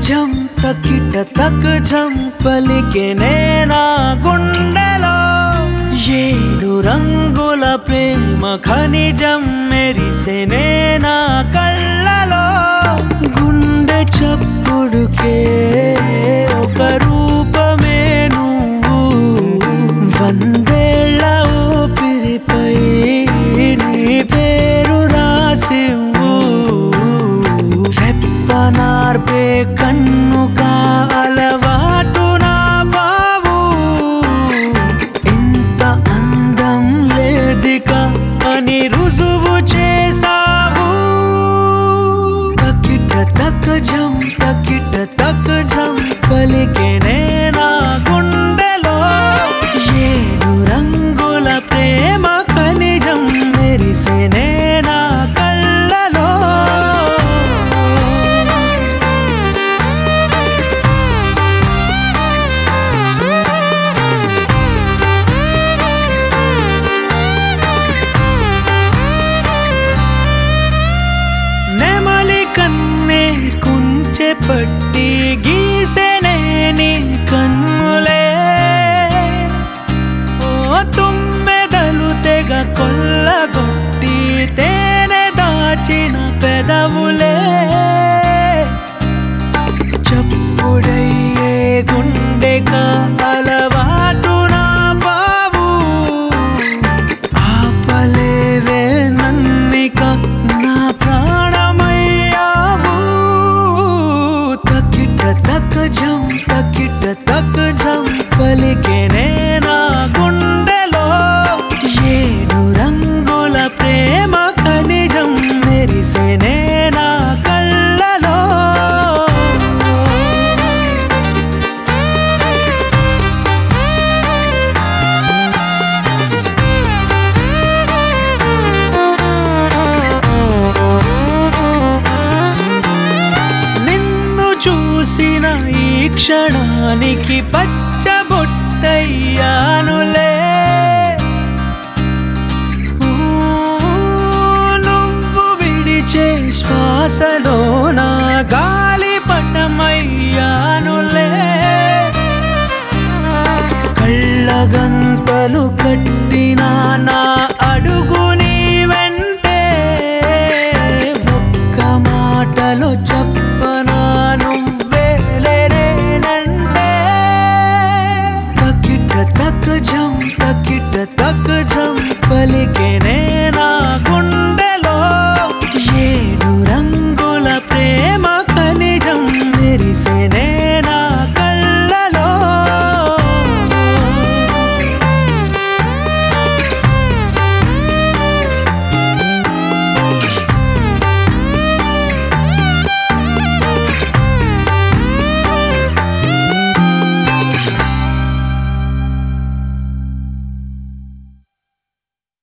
జం తకిట తక్ జం పలికెనే నా గుండెలో ఏడు రంగుల ప్రేమ ఖనిజం మెరిసెనే నా కళ్ళలో గుండె చప్పుడుకే ఒక రూపమే నువ్వు వందేళ్ల ఊపిరిపై నీ పేరు రాసివ్వు రెప్పనార్పే కన్ను కాలవాటు నా బావు ఇంత అందం లేదిక అని రుజువు చేసావు తకిట తక్ జం తకిట తక్ జం పలికెనే నా గుండెలో ఏడు రంగుల ప్రేమ ఖనిజం మెరిసెనే నా కళ్ళలో నెమలి కన్నే కుంచె పట్టి గీసెనే నీ కన్నులే ఓ తుమ్మెదలు తెగ కొల్లగొట్టి తేనె దాచిన పెదవులే చప్పుడయ్యే గుండెక అలవాటు నా బావు ఆపలేవే నన్నిక నా ప్రాణమయ్యావు తకిట తక్ జం తకిట తక్ జం పలికెనే నా గుండెలో ఏడు రంగుల ప్రేమ ఖనిజం మెరిసెనే నా కళ్ళలో నిన్ను చూసిన ఈ క్షణానికి పచ్చబొట్టయ్యానులే ఊ, నువ్వు విడిచే శ్వాసలో నా గాలి పటమయ్యానులే కళ్ళగంతలు కట్టిన